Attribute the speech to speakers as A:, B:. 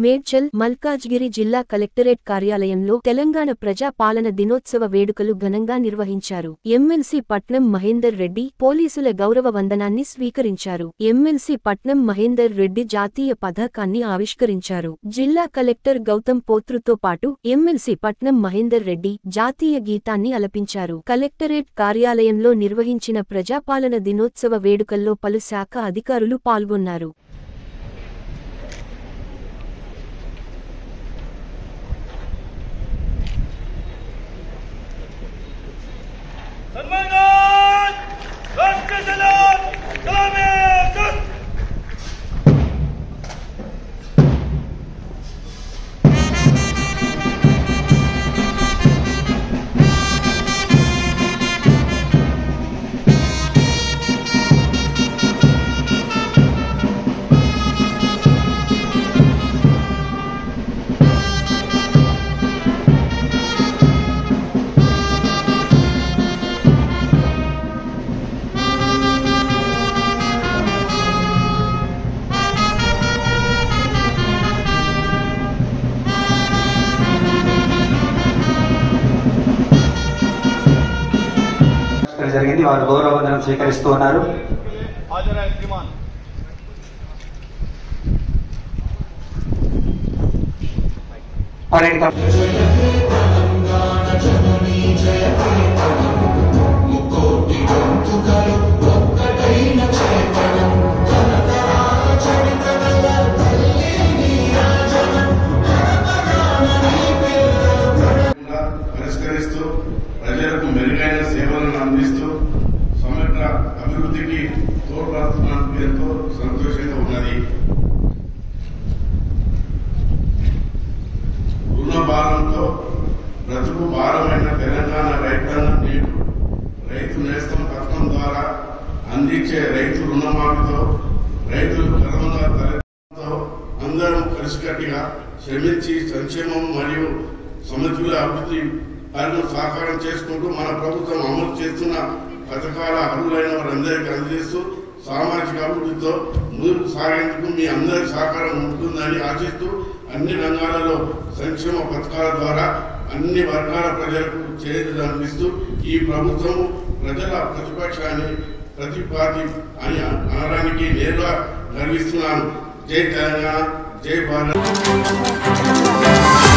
A: మేడ్చల్ మల్కాజ్గిరి జిల్లా కలెక్టరేట్ కార్యాలయంలో తెలంగాణ ప్రజా పాలన దినోత్సవ వేడుకలు ఘనంగా నిర్వహించారు ఎమ్మెల్సీ పట్నం మహేందర్ రెడ్డి పోలీసుల గౌరవ వందనాన్ని స్వీకరించారు ఎమ్మెల్సీ పట్నం మహేందర్ రెడ్డి జాతీయ పతాకాన్ని ఆవిష్కరించారు జిల్లా కలెక్టర్ గౌతమ్ పోత్రుతో పాటు ఎమ్మెల్సీ పట్నం మహేందర్ రెడ్డి జాతీయ గీతాన్ని అలపించారు కలెక్టరేట్ కార్యాలయంలో నిర్వహించిన ప్రజాపాలన దినోత్సవ వేడుకల్లో పలు శాఖ అధికారులు పాల్గొన్నారు
B: सन्मानात राष्ट्र सलाम सलामे सुस्त
C: ఇక్కడ జరిగింది వారు గౌరవ వందనం స్వీకరిస్తూ ఉన్నారు
B: हाजिर है श्रीमान
C: పరేడ్ కం-
D: కూడా పరిష్కరిస్తూ ప్రజలకు మెరుగైన సేవలను అందిస్తూ సమగ్ర అభివృద్ధికి తోడ్పడుతున్నందుకు ఎంతో సంతోషంగా ఉన్నది రుణ భారంతో బ్రతుకు భారమైన తెలంగాణ రైతన్న నేడు రైతు నేస్తం పథకం ద్వారా అందించే రైతు రుణమాఫీతో రైతులు కరోనా తలెత్తంతో అందరం కలిసికట్టుగా శ్రమించి సంక్షేమం మరియు సమతుల అభివృద్ధి పనులు సాకారం చేసుకుంటూ మన ప్రభుత్వం అమలు చేస్తున్న పథకాల అర్హులైన వారందరికీ అందజేస్తూ సామాజిక అభివృద్ధితో ముందుకు సాగేందుకు మీ అందరి సహకారం ఉంటుందని ఆశిస్తూ అన్ని రంగాలలో సంక్షేమ పథకాల ద్వారా అన్ని వర్గాల ప్రజలకు చేరుదల అందిస్తూ ఈ ప్రభుత్వం ప్రజల ప్రతిపక్షాన్ని ప్రతిపాది అని అనడానికి నేరుగా గర్విస్తున్నాను జై తెలంగాణ జై భారత్